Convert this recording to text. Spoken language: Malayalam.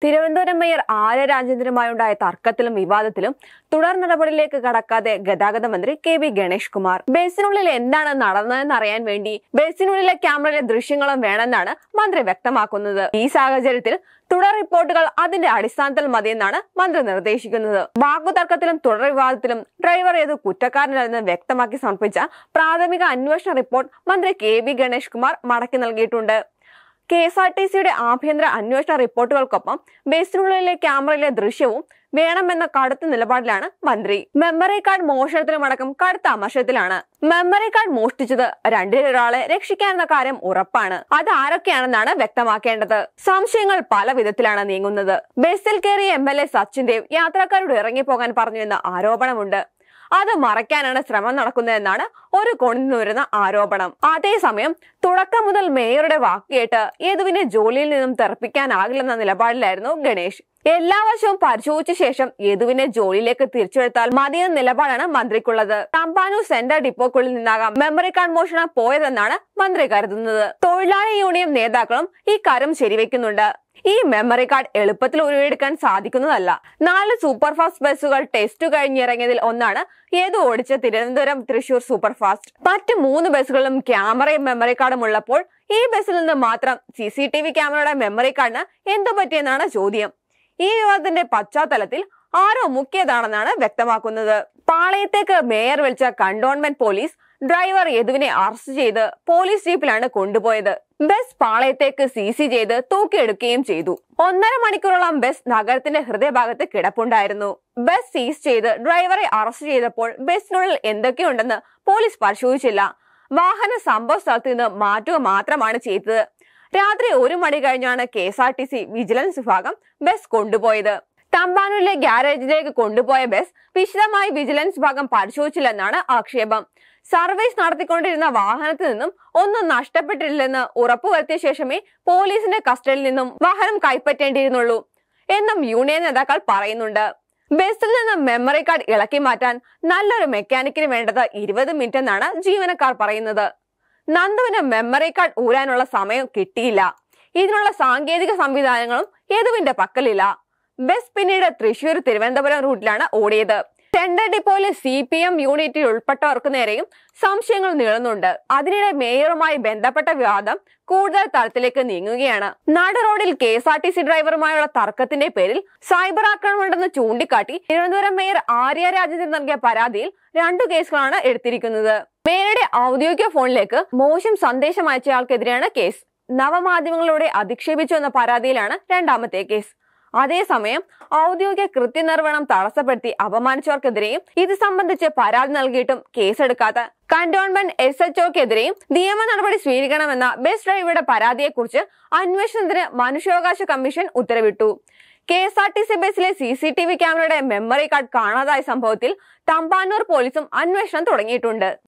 തിരുവനന്തപുരം മേയർ ആര്യ രാജേന്ദ്രനുമായുണ്ടായ തർക്കത്തിലും വിവാദത്തിലും തുടർ നടപടിയിലേക്ക് കടക്കാതെ ഗതാഗത മന്ത്രി കെ വി ഗണേഷ് കുമാർ ബസിനുള്ളിൽ എന്താണ് നടന്നതെന്ന് അറിയാൻ വേണ്ടി ബസിനുള്ളിലെ ക്യാമറയിലെ ദൃശ്യങ്ങളും വേണമെന്നാണ് മന്ത്രി വ്യക്തമാക്കുന്നത് ഈ സാഹചര്യത്തിൽ തുടർ റിപ്പോർട്ടുകൾ അതിന്റെ അടിസ്ഥാനത്തിൽ മതിയെന്നാണ് മന്ത്രി നിർദ്ദേശിക്കുന്നത് വാക്കുതർക്കത്തിലും തുടർ വിവാദത്തിലും ഡ്രൈവർ ഏത് കുറ്റക്കാരനല്ലെന്ന് വ്യക്തമാക്കി സമർപ്പിച്ച പ്രാഥമിക അന്വേഷണ റിപ്പോർട്ട് മന്ത്രി കെ വി ഗണേഷ് കുമാർ മടക്കി നൽകിയിട്ടുണ്ട് കെ എസ് ആർ ടി സിയുടെ ആഭ്യന്തര അന്വേഷണ റിപ്പോർട്ടുകൾക്കൊപ്പം ബസിനുള്ളിലെ ക്യാമറയിലെ ദൃശ്യവും വേണമെന്ന കടുത്ത നിലപാടിലാണ് മന്ത്രി മെമ്മറി കാർഡ് മോഷണത്തിലുമടക്കം കടുത്ത അമർഷത്തിലാണ് മെമ്മറി കാർഡ് മോഷ്ടിച്ചത് രണ്ടിലൊരാളെ രക്ഷിക്കാനെന്ന കാര്യം ഉറപ്പാണ് അത് ആരൊക്കെയാണെന്നാണ് വ്യക്തമാക്കേണ്ടത് സംശയങ്ങൾ പല വിധത്തിലാണ് നീങ്ങുന്നത് ബസ്സിൽ കയറിയ M L A Sachin Dev യാത്രക്കാരോട് ഇറങ്ങിപ്പോകാൻ പറഞ്ഞുവെന്ന ആരോപണമുണ്ട് അത് മറയ്ക്കാനാണ് ശ്രമം നടക്കുന്നതെന്നാണ് ഒരു കോണിൽ നിന്ന് വരുന്ന ആരോപണം അതേസമയം തുടക്കം മുതൽ മേയറുടെ വാക്ക് കേട്ട് യദുവിനെ ജോലിയിൽ നിന്നും തെറപ്പിക്കാനാകില്ലെന്ന നിലപാടിലായിരുന്നു ഗണേഷ് എല്ലാ വശവും പരിശോധിച്ച ശേഷം യദുവിനെ ജോലിയിലേക്ക് തിരിച്ചെടുത്താൽ മതിയെന്ന നിലപാടാണ് മന്ത്രിക്കുള്ളത് തമ്പാനൂർ സെന്റർ ഡിപ്പോക്കുള്ളിൽ നിന്നാകാം മെമ്മറി കാർഡ് മോഷണം പോയതെന്നാണ് മന്ത്രി കരുതുന്നത് തൊഴിലാളി യൂണിയൻ നേതാക്കളും ഈ കാര്യം ശരിവെക്കുന്നുണ്ട് ഈ മെമ്മറി കാർഡ് എളുപ്പത്തിൽ ഉരുവെടുക്കാൻ സാധിക്കുന്നതല്ല നാല് സൂപ്പർ ഫാസ്റ്റ് ബസ്സുകൾ ടെസ്റ്റ് കഴിഞ്ഞിറങ്ങിയതിൽ ഒന്നാണ് ഏത് ഓടിച്ച തിരുവനന്തപുരം തൃശൂർ സൂപ്പർ ഫാസ്റ്റ് മറ്റ് മൂന്ന് ബസ്സുകളും ക്യാമറയും മെമ്മറി കാർഡും ഉള്ളപ്പോൾ ഈ ബസ്സിൽ നിന്ന് മാത്രം സി സി ടി വി ക്യാമറയുടെ മെമ്മറി കാർഡിന് എന്തു പറ്റിയെന്നാണ് ചോദ്യം ഈ വിവാദത്തിന്റെ പശ്ചാത്തലത്തിൽ ആരോ മുക്കിയതാണെന്നാണ് വ്യക്തമാക്കുന്നത് പാളയത്തേക്ക് മേയർ വിളിച്ച കണ്ടോൺമെന്റ് പോലീസ് ഡ്രൈവർ യദുവിനെ അറസ്റ്റ് ചെയ്ത് പോലീസ് ജീപ്പിലാണ് കൊണ്ടുപോയത് ബസ് പാളയത്തേക്ക് സീസി ചെയ്ത് തൂക്കിയെടുക്കുകയും ചെയ്തു ഒന്നര മണിക്കൂറോളം ബസ് നഗരത്തിന്റെ ഹൃദയഭാഗത്ത് കിടപ്പുണ്ടായിരുന്നു ബസ് സീസ് ചെയ്ത് ഡ്രൈവറെ അറസ്റ്റ് ചെയ്തപ്പോൾ ബസ്സിനുള്ളിൽ എന്തൊക്കെയുണ്ടെന്ന് പോലീസ് പരിശോധിച്ചില്ല വാഹന സംഭവ സ്ഥലത്ത് നിന്ന് മാറ്റുക മാത്രമാണ് ചെയ്തത് രാത്രി ഒരു മണി കഴിഞ്ഞാണ് K S R T C vigilance വിഭാഗം ബസ് കൊണ്ടുപോയത് തമ്പാനൂരിലെ ഗ്യാരേജിലേക്ക് കൊണ്ടുപോയ ബസ് വിശദമായി വിജിലൻസ് വിഭാഗം പരിശോധിച്ചില്ലെന്നാണ് ആക്ഷേപം സർവീസ് നടത്തിക്കൊണ്ടിരുന്ന വാഹനത്തിൽ നിന്നും ഒന്നും നഷ്ടപ്പെട്ടിട്ടില്ലെന്ന് ഉറപ്പുവരുത്തിയ ശേഷമേ പോലീസിന്റെ കസ്റ്റഡിയിൽ നിന്നും വാഹനം കൈപ്പറ്റേണ്ടിയിരുന്നുള്ളൂ എന്നും യൂണിയൻ നേതാക്കൾ പറയുന്നുണ്ട് ബസ്സിൽ നിന്ന് മെമ്മറി കാർഡ് ഇളക്കി മാറ്റാൻ നല്ലൊരു മെക്കാനിക്കിന് വേണ്ടത് ഇരുപത് മിനിറ്റ് എന്നാണ് ജീവനക്കാർ പറയുന്നത് നന്ദുവിന് മെമ്മറി കാർഡ് ഊരാനുള്ള സമയം കിട്ടിയില്ല ഇതിനുള്ള സാങ്കേതിക സംവിധാനങ്ങളും യദുവിന്റെ പക്കലില്ല ബസ് പിന്നീട് തൃശൂർ തിരുവനന്തപുരം റൂട്ടിലാണ് ഓടിയത് ടെൻഡർ ഡിപ്പോയിലെ സി പി എം യൂണിറ്റിൽ ഉൾപ്പെട്ടവർക്ക് നേരെയും സംശയങ്ങൾ നീളുന്നുണ്ട് അതിനിടെ മേയറുമായി ബന്ധപ്പെട്ട വിവാദം കൂടുതൽ തലത്തിലേക്ക് നീങ്ങുകയാണ് നാട് റോഡിൽ K S R T C ഡ്രൈവറുമായുള്ള തർക്കത്തിന്റെ പേരിൽ സൈബർ ആക്രമണമുണ്ടെന്ന് ചൂണ്ടിക്കാട്ടി തിരുവനന്തപുരം മേയർ ആര്യ രാജേന്ദ്രൻ നൽകിയ പരാതിയിൽ രണ്ടു കേസുകളാണ് എടുത്തിരിക്കുന്നത് മേയറുടെ ഔദ്യോഗിക ഫോണിലേക്ക് മോശം സന്ദേശം അയച്ചയാൾക്കെതിരെയാണ് കേസ് നവമാധ്യമങ്ങളിലൂടെ അധിക്ഷേപിച്ചു എന്ന പരാതിയിലാണ് രണ്ടാമത്തെ കേസ് അതേസമയം ഔദ്യോഗിക കൃത്യനിർവഹണം തടസ്സപ്പെടുത്തി അപമാനിച്ചവർക്കെതിരെയും ഇത് സംബന്ധിച്ച് പരാതി നൽകിയിട്ടും കേസെടുക്കാത്ത കന്റോൺമെന്റ് എസ് എച്ച് ഒക്കെതിരെയും നിയമ നടപടി സ്വീകരിക്കണമെന്ന ബസ് ഡ്രൈവറുടെ പരാതിയെക്കുറിച്ച് അന്വേഷണത്തിന് മനുഷ്യാവകാശ കമ്മീഷൻ ഉത്തരവിട്ടു K S R T C ബസ്സിലെ സി സി ടി വി ക്യാമറയുടെ മെമ്മറി കാർഡ് കാണാതായ സംഭവത്തിൽ തമ്പാനൂർ പോലീസും അന്വേഷണം തുടങ്ങിയിട്ടുണ്ട്